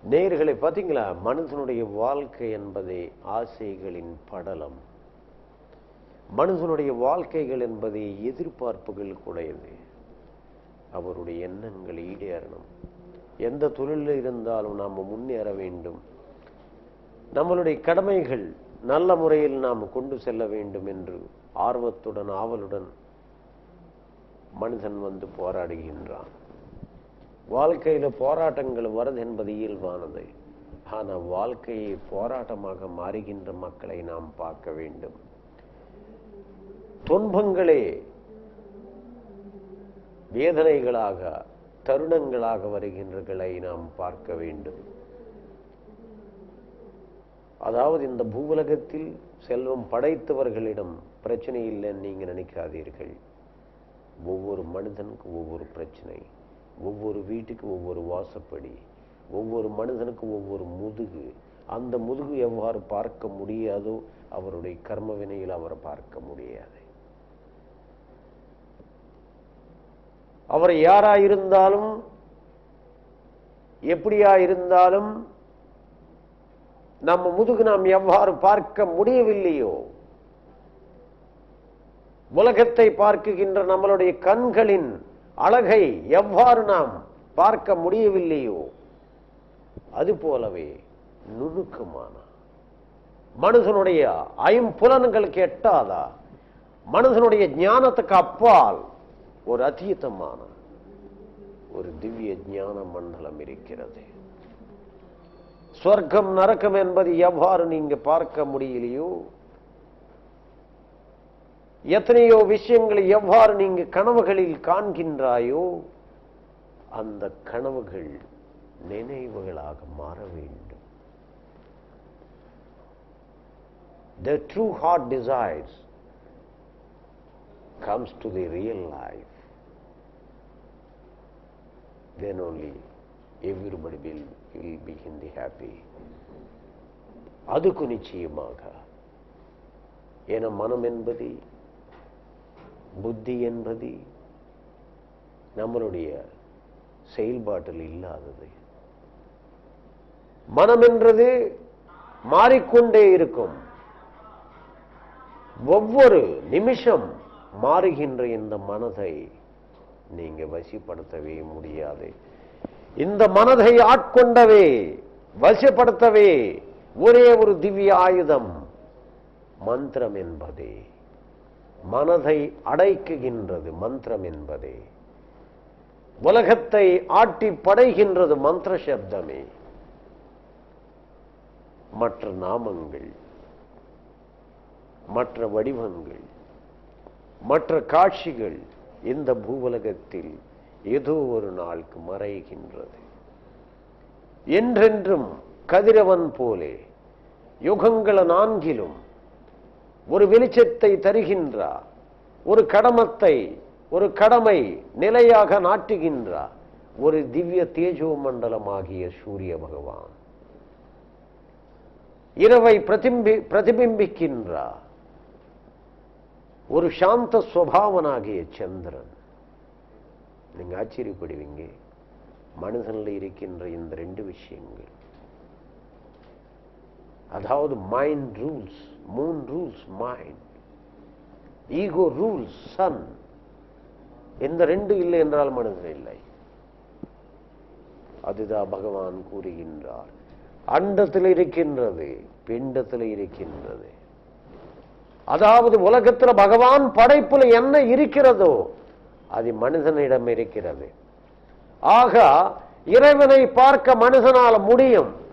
நேயர்களை பார்த்தீங்களா மனுஷனுடைய வாழ்க்கை என்பதே ஆசைகளின் படலம் மனுஷனுடைய வாழ்க்கைகள் என்பதே எதிர்பார்ப்புகள் கூடையது அவருடைய எண்ணங்கள் ஈடேறணும் எந்த தொழிலில் இருந்தாலும் நாம் முன்னேற வேண்டும் நம்மளுடைய கடமைகள் நல்ல முறையில் நாம் கொண்டு செல்ல வேண்டும் என்று ஆர்வத்துடன் ஆவலுடன் மனிதன் வந்து போராடுகின்றான் வாழ்க்கையில போராட்டங்கள் வருது என்பது இயல்பானது ஆனால் வாழ்க்கையை போராட்டமாக மாறுகின்ற மக்களை நாம் பார்க்க வேண்டும் துன்பங்களே வேதனைகளாக தருணங்களாக வருகின்றகளை நாம் பார்க்க வேண்டும் அதாவது இந்த பூவுலகத்தில் செல்வம் படைத்தவர்களிடம் பிரச்சனை இல்லைன்னு நீங்க நினைக்காதீர்கள் ஒவ்வொரு மனிதனுக்கும் ஒவ்வொரு பிரச்சனை ஒவ்வொரு வீட்டுக்கு ஒவ்வொரு வாசப்படி ஒவ்வொரு மனிதனுக்கும் ஒவ்வொரு முதுகு அந்த முதுகு எவ்வாறு பார்க்க முடியாதோ அவருடைய கர்ம வினையில் அவரை பார்க்க முடியாது அவர் யாரா இருந்தாலும் எப்படியா இருந்தாலும் நம்ம முதுகு நாம் எவ்வாறு பார்க்க முடியவில்லையோ உலகத்தை பார்க்குகின்ற நம்மளுடைய கண்களின் அழகை எவ்வாறு நாம் பார்க்க முடியவில்லையோ அது போலவே நுணுக்கமான மனுஷனுடைய ஐம்புலன்களுக்கு எட்டாதா மனுஷனுடைய ஞானத்துக்கு அப்பால் ஒரு அதீதமான ஒரு திவ்ய ஞான மண்டலம் இருக்கிறது சொர்க்கம் நரக்கம் என்பது எவ்வாறு நீங்க பார்க்க முடியலையோ எத்தனையோ விஷயங்களை எவ்வாறு நீங்க கனவுகளில் காண்கின்றாயோ அந்த கனவுகள் நினைவுகளாக மாற வேண்டும் The true heart desires comes to the real life. Then only everybody will, will be in the happy. அதுக்கு நிச்சயமாக என மனம் என்பது புத்தி என்பது நம்மளுடைய செயல்பாட்டில் இல்லாதது மனம் என்றது மாறிக்கொண்டே இருக்கும் ஒவ்வொரு நிமிஷம் மாறுகின்ற இந்த மனதை நீங்க வசிப்படுத்தவே முடியாது இந்த மனதை ஆட்கொண்டவே வசப்படுத்தவே ஒரே ஒரு திவ்ய ஆயுதம் மந்திரம் என்பதே மனதை அடைக்குகின்றது மந்திரம் என்பதே உலகத்தை ஆட்டி படைகின்றது மந்திர சப்தமே மற்ற நாமங்கள் மற்ற வடிவங்கள் மற்ற காட்சிகள் இந்த பூவுலகத்தில் ஏதோ ஒரு நாளுக்கு மறைகின்றது என்றென்றும் கதிரவன் போலே யுகங்கள நான்கிலும் ஒரு வெளிச்சத்தை தருகின்றார் ஒரு கடமத்தை ஒரு கடமை நிலையாக நாட்டுகின்றார் ஒரு திவ்ய தேஜோ மண்டலமாகிய சூரிய பகவான் இரவை பிரதிம்பி பிரதிபிம்பிக்கின்றார் ஒரு சாந்த சுவாவனாகிய சந்திரன் நீங்க ஆச்சரியப்படுவீங்க மனுஷன்ல இருக்கின்ற இந்த ரெண்டு விஷயங்கள் அதாவது mind rules moon rules mind ego rules sun இந்த ரெண்டு இல்லை என்றால் மனிதன் இல்லை அதுதான் பகவான் கூறுகின்றார் அண்டத்தில் இருக்கின்றது பிண்டத்தில் இருக்கின்றது அதாவது உலகத்துல பகவான் படைப்புல என்ன இருக்கிறதோ அது மனிதனிடம் இருக்கிறது ஆக இறைவனை பார்க்க மனுஷனால முடியும்